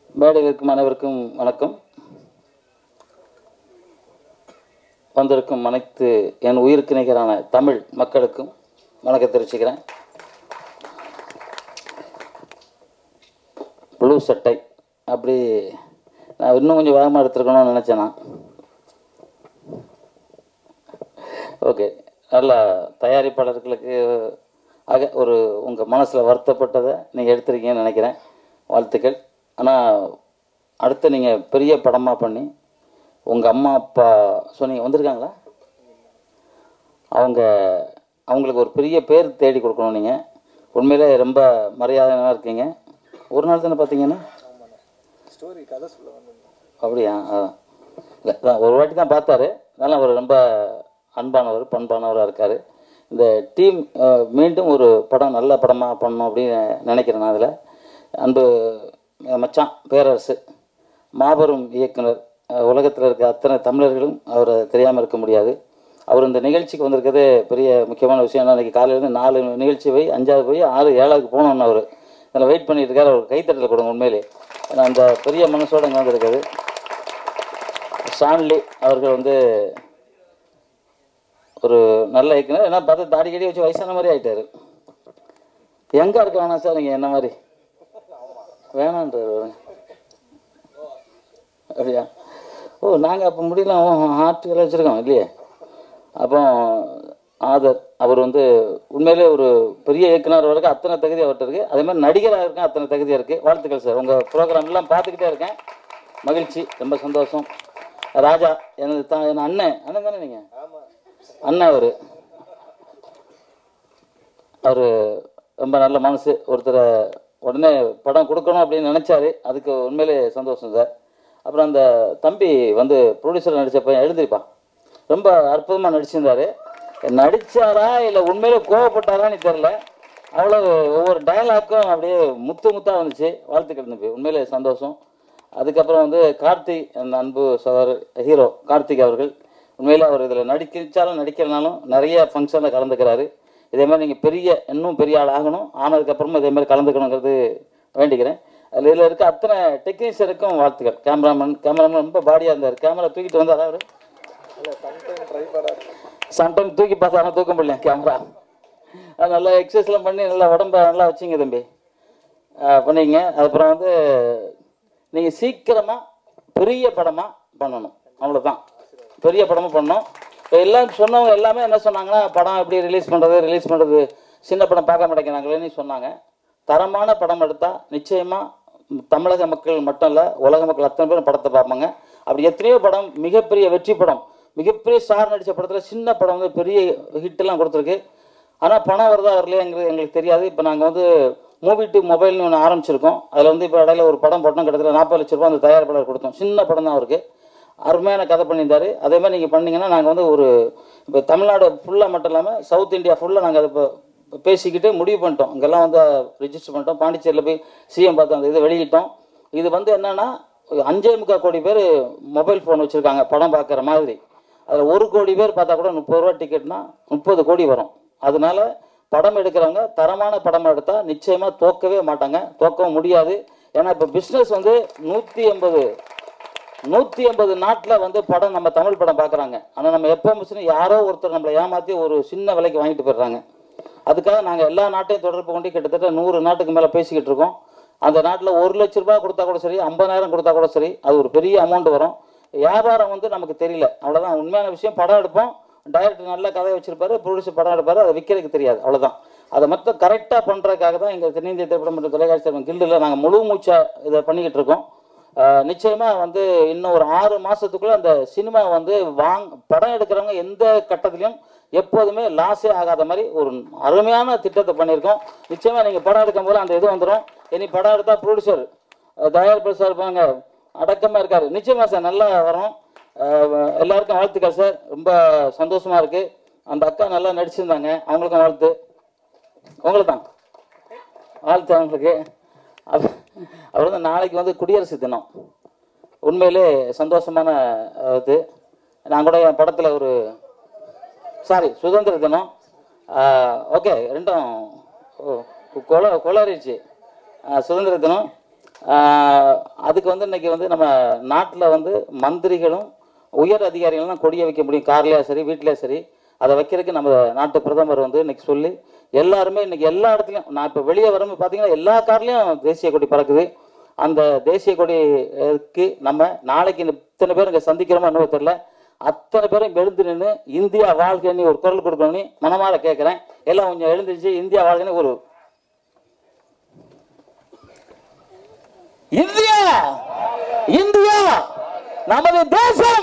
மேடையில் இருக்கும் அனைவருக்கும் வணக்கம் வந்திருக்கும் அனைத்து என் உயிருக்கு நிகரான தமிழ் மக்களுக்கும் வணக்கம் தெரிவிச்சுக்கிறேன் ப்ளூ சட்டை அப்படி நான் இன்னும் கொஞ்சம் வேகமாக எடுத்துருக்கணும்னு நினச்சேன் நான் ஓகே நல்ல தயாரிப்பாளர்களுக்கு ஆக ஒரு உங்கள் மனசில் வருத்தப்பட்டதை நீங்கள் எடுத்திருக்கீங்கன்னு நினைக்கிறேன் வாழ்த்துக்கள் ஆனால் அடுத்து நீங்கள் பெரிய படமாக பண்ணி உங்கள் அம்மா அப்பா சொன்னீங்க வந்திருக்காங்களா அவங்க அவங்களுக்கு ஒரு பெரிய பேர் தேடி கொடுக்கணும் நீங்கள் உண்மையிலே ரொம்ப மரியாதையாக இருக்கீங்க ஒரு நாள் தானே பார்த்தீங்கன்னா ஸ்டோரி கதை சொல்ல வந்து அப்படியா அதான் இல்லை அதான் ஒரு வாட்டி தான் பார்த்தாரு அதனால் அவர் ரொம்ப அன்பானவர் பண்பானவராக இருக்கார் இந்த டீம் மீண்டும் ஒரு படம் நல்ல படமாக பண்ணணும் அப்படின்னு நினைக்கிறேன் நான் அதில் அன்பு அஹ், மச்சான் பேரரசு மாபெரும் இயக்குனர் உலகத்தில் இருக்க அத்தனை தமிழர்களும் அவரை தெரியாமல் இருக்க முடியாது அவர் இந்த நிகழ்ச்சிக்கு வந்திருக்கிறதே பெரிய முக்கியமான விஷயம் ஏன்னா இன்னைக்கு காலையிலேருந்து நாலு நிகழ்ச்சி போய் அஞ்சாவது போய் ஆறு ஏழாவது போகணுன்னு அவர் அதில் வெயிட் பண்ணிட்டு இருக்காரு அவர் கைத்தட்டல் கொடுங்க உண்மையிலே ஏன்னா அந்த பெரிய மனசோட இங்கே வந்திருக்காரு ஸ்டான்லி அவர்கள் வந்து ஒரு நல்ல இயக்குனர் ஏன்னா பார்த்து தாடி கடி வச்சு வயசான மாதிரி ஆயிட்டாரு எங்கே இருக்க வேணாம் சார் நீங்கள் என்ன மாதிரி வேணான்றாரு பாருங்க. அப்படியா ஓ நாங்கள் அப்போ முடியல ஆர்ட்டுகளை வச்சுருக்கோம் இல்லையே அப்போ ஆதர் அவர் வந்து உண்மையிலே ஒரு பெரிய இயக்குனர் வரைக்கும் அத்தனை தகுதி அவர்கிட்ட இருக்குது அதே மாதிரி நடிகராக இருக்கும் அத்தனை தகுதியாக இருக்குது வாழ்த்துக்கள் சார் உங்கள் ப்ரோக்ராம் எல்லாம் பார்த்துக்கிட்டே இருக்கேன் மகிழ்ச்சி ரொம்ப சந்தோஷம் ராஜா எனது தான் என் அண்ணன் அண்ணன் தானே நீங்கள் அண்ணன் அவர் அவர் ரொம்ப நல்ல மனசு ஒருத்தரை உடனே படம் கொடுக்கணும் அப்படின்னு நினச்சாரு அதுக்கு உண்மையிலே சந்தோஷம் சார் அப்புறம் அந்த தம்பி வந்து ப்ரொடியூசர் நடித்த பையன் எழுந்திருப்பான் ரொம்ப அற்புதமாக நடிச்சிருந்தாரு நடிச்சாரா இல்லை உண்மையிலே கோவப்பட்டாரான்னு தெரில அவ்வளோ ஒவ்வொரு டயலாக்கும் அப்படியே முத்து முத்தாக வந்துச்சு வாழ்த்துக்கள் தம்பி உண்மையிலே சந்தோஷம் அதுக்கப்புறம் வந்து கார்த்திக் அந்த அன்பு சகோதரர் ஹீரோ கார்த்திக் அவர்கள் உண்மையிலே அவர் இதில் நடிச்சாலும் நடிக்கிறனாலும் நிறைய ஃபங்க்ஷனில் கலந்துக்கிறாரு இதே மாதிரி நீங்கள் பெரிய இன்னும் பெரிய ஆள் ஆகணும் ஆனதுக்கப்புறமா இதே மாதிரி கலந்துக்கணுங்கிறது வேண்டிக்கிறேன் அதில் இதில் இருக்க அத்தனை டெக்னீஷியனுக்கும் வாழ்த்துக்கள் கேமராமேன் கேமராமேன் ரொம்ப பாடியாக இருந்தார் கேமரா தூக்கிட்டு வந்தாரா அவர் இல்லை சம்டைம் ட்ரை பண்ணாரு சம்டைம் தூக்கி பார்த்தாலும் தூக்க முடியல கேமரா அது நல்லா எக்ஸசைஸ்லாம் பண்ணி நல்லா உடம்ப நல்லா வச்சிங்க தம்பி ஆஹ் பண்ணீங்க அப்புறம் வந்து நீங்கள் சீக்கிரமாக பெரிய படமாக பண்ணணும் அவ்வளோதான் பெரிய படமாக பண்ணணும் இப்போ எல்லாம் சொன்னவங்க எல்லாமே என்ன சொன்னாங்கன்னா படம் எப்படி ரிலீஸ் பண்ணுறது ரிலீஸ் பண்ணுறது சின்ன படம் பார்க்க மாட்டேங்கிறாங்களேன்னு சொன்னாங்க தரமான படம் எடுத்தால் நிச்சயமாக தமிழக மக்கள் மட்டும் இல்லை உலக மக்கள் அத்தனை பேரும் படத்தை பார்ப்பாங்க அப்படி எத்தனையோ படம் மிகப்பெரிய வெற்றி படம் மிகப்பெரிய ஸ்டார் நடித்த படத்தில் சின்ன படம் வந்து பெரிய ஹிட்டெல்லாம் கொடுத்துருக்கு ஆனால் பணம் வருதா வரலையாங்கிறது எங்களுக்கு தெரியாது இப்போ நாங்கள் வந்து மூவி டு மொபைல்னு ஒன்று ஆரம்பிச்சிருக்கோம் அதில் வந்து இப்போ இடையில ஒரு படம் போட்டோம் கிட்டத்தட்ட நாற்பது லட்ச ரூபா அந்த தயாரிப்பாளர் கொடுத்தோம் சின்ன படம் தான் அவருக்கு அருமையான கதை பண்ணியிருந்தாரு அதே மாதிரி நீங்கள் பண்ணீங்கன்னா நாங்கள் வந்து ஒரு இப்போ தமிழ்நாடு ஃபுல்லாக மட்டும் இல்லாமல் சவுத் இந்தியா ஃபுல்லாக நாங்கள் அதை இப்போ பேசிக்கிட்டு முடிவு பண்ணிட்டோம் இங்கெல்லாம் வந்து ரிஜிஸ்டர் பண்ணிட்டோம் பாண்டிச்சேரியில் போய் சிஎம் பார்த்து அந்த இதை வெளியிட்டோம் இது வந்து என்னன்னா அஞ்சே முக்கால் கோடி பேர் மொபைல் ஃபோன் வச்சுருக்காங்க படம் பார்க்குற மாதிரி அதில் ஒரு கோடி பேர் பார்த்தா கூட முப்பது ரூபா டிக்கெட்னா முப்பது கோடி வரும் அதனால படம் எடுக்கிறவங்க தரமான படம் எடுத்தால் நிச்சயமாக தோக்கவே மாட்டாங்க தோக்கவும் முடியாது ஏன்னா இப்போ பிஸ்னஸ் வந்து நூற்றி எண்பது நூற்றி எண்பது நாட்டில் வந்து படம் நம்ம தமிழ் படம் பார்க்குறாங்க ஆனால் நம்ம எப்போ மிஷினும் யாரோ ஒருத்தர் நம்மளை ஏமாற்றி ஒரு சின்ன விலைக்கு வாங்கிட்டு போயிடுறாங்க அதுக்காக நாங்கள் எல்லா நாட்டையும் தொடர்பு கொண்டு கிட்டத்தட்ட நூறு நாட்டுக்கு மேலே பேசிக்கிட்டு இருக்கோம் அந்த நாட்டில் ஒரு லட்ச ரூபாய் கொடுத்தா கூட சரி ஐம்பதாயிரம் கொடுத்தா கூட சரி அது ஒரு பெரிய அமௌண்ட் வரும் வியாபாரம் வந்து நமக்கு தெரியல அவ்வளோதான் உண்மையான விஷயம் படம் எடுப்போம் டைரக்டர் நல்ல கதை வச்சிருப்பாரு ப்ரொடியூசர் படம் எடுப்பாரு அதை விற்கிறதுக்கு தெரியாது அவ்வளோதான் அதை மட்டும் கரெக்டாக பண்ணுறதுக்காக தான் எங்கள் தென்னிந்திய திரைப்படம் மற்றும் தொலைக்காட்சி கில்டில் நாங்கள் முழு மூச்சா இதை பண்ணிக்கிட்டு இருக்கோம் ஆஹ் நிச்சயமா வந்து இன்னும் ஒரு ஆறு மாசத்துக்குள்ள அந்த சினிமா வந்து வாங் படம் எடுக்கிறவங்க எந்த கட்டத்திலையும் எப்போதுமே லாஸே ஆகாத மாதிரி ஒரு அருமையான திட்டத்தை பண்ணியிருக்கோம் நிச்சயமா நீங்க படம் எடுக்கும் போது அந்த இது வந்துடும் இனி படம் எடுத்தா ப்ரொடியூசர் தயாரிப்பு சார் இருப்பாங்க அடக்கமா இருக்காரு நிச்சயமா சார் நல்லா வரும் ஆஹ் எல்லாருக்கும் வாழ்த்துக்கள் சார் ரொம்ப சந்தோஷமா இருக்கு அந்த அக்கா நல்லா நடிச்சிருந்தாங்க அவங்களுக்கும் வாழ்த்து உங்களுக்கு தான் வாழ்த்து அவங்களுக்கு அப்ப- அவர் வந்து நாளைக்கு வந்து குடியரசு தினம் உண்மையிலே சந்தோஷமான அஹ், இது நான் கூட என் படத்தில் ஒரு சாரி சுதந்திர தினம் ஓகே ரெண்டும் ஓ, கொலை கொலாரிச்சு சுதந்திர தினம் ஆஹ் அதுக்கு வந்து இன்னைக்கு வந்து நம்ம நாட்டில் வந்து மந்திரிகளும் உயர் அதிகாரிகளும் தான் கொடியை வைக்க முடியும் கார்லயா சரி வீட்லயா சரி அதை வைக்கிறதுக்கு நம்ம நாட்டு பிரதமர் வந்து இன்னைக்கு சொல்லி எல்லாருமே இன்னைக்கு எல்லா இடத்துலையும் நான் இப்போ வெளியே வரும்போது பார்த்தீங்கன்னா எல்லா கார்லேயும் தேசிய கொடி பறக்குது அந்த தேசிய கொடிக்கு நம்ம நாளைக்கு இந்த இத்தனை பேர் இங்கே சந்திக்கிறோமோ என்னவோ தெரியல அத்தனை பேரும் எழுந்து நின்று இந்தியா வாழ்க்கைன்னு ஒரு குரல் கொடுக்கணும்னு மனமாற கேட்குறேன் எல்லாம் கொஞ்சம் எழுந்திருச்சு இந்தியா வாழ்க்கைன்னு ஒரு இந்தியா இந்தியா நமது தேசம்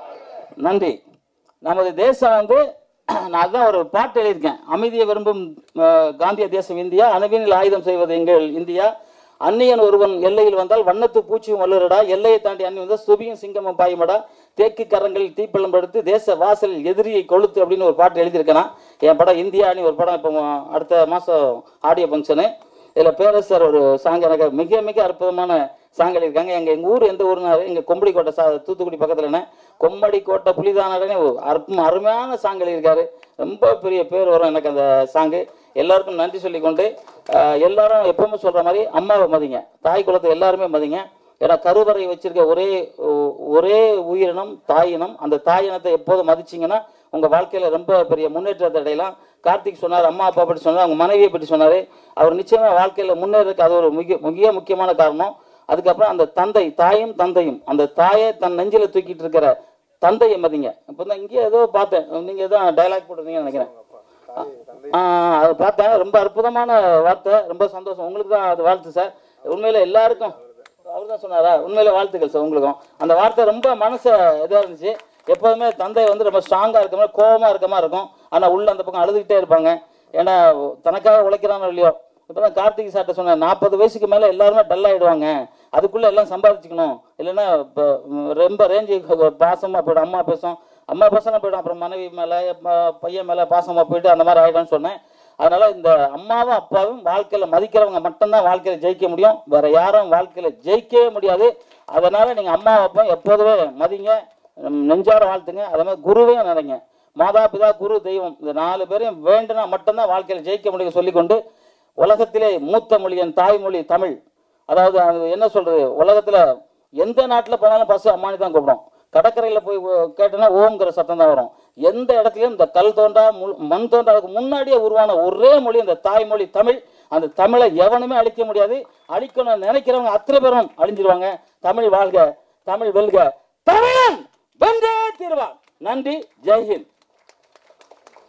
நன்றி நமது தேசம் வந்து நான் தான் ஒரு பாட்டு எழுதியிருக்கேன் அமைதியை விரும்பும் அஹ், காந்திய தேசம் இந்தியா அணுவினில் ஆயுதம் செய்வது எங்கள் இந்தியா அந்நியன் ஒருவன் எல்லையில் வந்தால் வண்ணத்து பூச்சியும் வல்லுறடா எல்லையை தாண்டி அன்னி வந்தால் சுபியும் சிங்கமும் பாயுமடா தேக்கு கரங்களில் தீப்பள்ளம் எடுத்து தேச வாசலில் எதிரியை கொளுத்து அப்படின்னு ஒரு பாட்டு எழுதியிருக்கேன் நான். என் படம் இந்தியான்னு ஒரு படம் இப்போ அடுத்த மாதம் ஆடியோ ஃபங்க்ஷனு இதில் பேரரசர் ஒரு சாங் எனக்கு மிக மிக அற்புதமான சாங் எழுதியிருக்காங்க எங்கள் எங்கள் ஊர் எந்த ஊர்னாரு எங்கள் கொம்படி கோட்டை சா தூத்துக்குடி பக்கத்துலண்ணே கொம்படி கோட்டை புலிதானடனே அற்புதம் அருமையான சாங் எழுதியிருக்காரு ரொம்ப பெரிய பேர் வரும் எனக்கு அந்த சாங்கு எல்லாருக்கும் நன்றி சொல்லிக்கொண்டு ஆஹ், எல்லாரும் எப்பவுமே சொல்கிற மாதிரி அம்மாவை மதிங்க தாய் குலத்தை எல்லாருமே மதிங்க ஏன்னா கருவறை வச்சிருக்க ஒரே ஒ- ஒரே உயிரினம் தாயினம் அந்த தாயினத்தை எப்போதும் மதிச்சிங்கன்னா உங்கள் வாழ்க்கையில் ரொம்ப பெரிய முன்னேற்றத்தை அடையலாம் கார்த்திக் சொன்னார் அம்மா அப்பா பற்றி சொன்னார் அவங்க மனைவியை பற்றி சொன்னார் அவர் நிச்சயமாக வாழ்க்கையில் முன்னேறதுக்கு அது ஒரு மிக மிக முக்கியமான காரணம் அதுக்கப்புறம் அந்த தந்தை தாயும் தந்தையும் அந்த தாயை தன் நெஞ்சில தூக்கிட்டு இருக்கிற தந்தையை மதிங்க இப்போ தான் இங்கே ஏதோ பார்த்தேன் நீங்கள் எதோ டைலாக் போட்டிருந்தீங்கன்னு நினைக்கிறேன் தாய் தந்தை ஆ, அதை பார்த்தேன் ரொம்ப அற்புதமான வார்த்தை ரொம்ப சந்தோஷம் உங்களுக்கு தான் அது வாழ்த்து சார் உண்மையில எல்லாருக்கும் அவர் தான் சொன்னாரா உண்மையில வாழ்த்துக்கள் சார் உங்களுக்கும் அந்த வார்த்தை ரொம்ப மனசை இதாக இருந்துச்சு எப்போதுமே தந்தை வந்து ரொம்ப ஸ்ட்ராங்காக இருக்க மாதிரி கோபமாக இருக்க மாதிரி இருக்கும் ஆனால் உள்ள அந்த பக்கம் அழுதுகிட்டே இருப்பாங்க ஏன்னா தனக்காக உழைக்கிறானோ இல்லையோ இப்போ தான் கார்த்திக் சார்ட்ட சொன்னேன் நாற்பது வயசுக்கு மேலே எல்லாருமே டல் ஆகிடுவாங்க அதுக்குள்ளே எல்லாம் சம்பாதிச்சுக்கணும் இல்லைன்னா இப்போ ம், ரொம்ப ரேஞ்சு பாசமாக போய்டும் அம்மா பேசும் அம்மா பசங்க போய்டும் அப்புறம் மனைவி மேலே பையன் மேலே பாசமாக போயிட்டு அந்த மாதிரி ஆகிடும்னு சொன்னேன் அதனால இந்த அம்மாவும் அப்பாவும் வாழ்க்கையில மதிக்கிறவங்க மட்டும்தான் வாழ்க்கையில ஜெயிக்க முடியும் வேற யாரும் வாழ்க்கையில ஜெயிக்கவே முடியாது அதனால நீங்க அம்மா அப்பா எப்போதுமே மதிங்க உம், நெஞ்சார வாழ்த்துங்க அதே மாதிரி குருவையும் நினைங்க மாதா பிதா குரு தெய்வம் இந்த நாலு பேரையும் வேண்டுனா மட்டும்தான் வாழ்க்கையில ஜெயிக்க முடியும் சொல்லிக்கொண்டு உலகத்திலே மூத்த மொழி என் தாய்மொழி தமிழ் அதாவது அது என்ன சொல்றது உலகத்துல எந்த நாட்டுல போனாலும் பஸ் அம்மானி தான் கூப்பிடும் கடற்கரையில போய் ஓ- கேட்டோன்னா ஓம்ங்கிற சத்தம் தான் வரும் எந்த இடத்துலயும் இந்த கல் தோன்றா முள்- மண் தோன்றாதுக்கு முன்னாடியே உருவான ஒரே மொழி இந்த தாய்மொழி தமிழ் அந்த தமிழை எவனுமே அழிக்க முடியாது அழிக்கணும்னு நினைக்கிறவங்க அத்தனை பேரும் அழிஞ்சிருவாங்க தமிழ் வாழ்க தமிழ் வெல்க தமிழன் வென்றே தீர்வான் நன்றி ஜெய்ஹிந்த்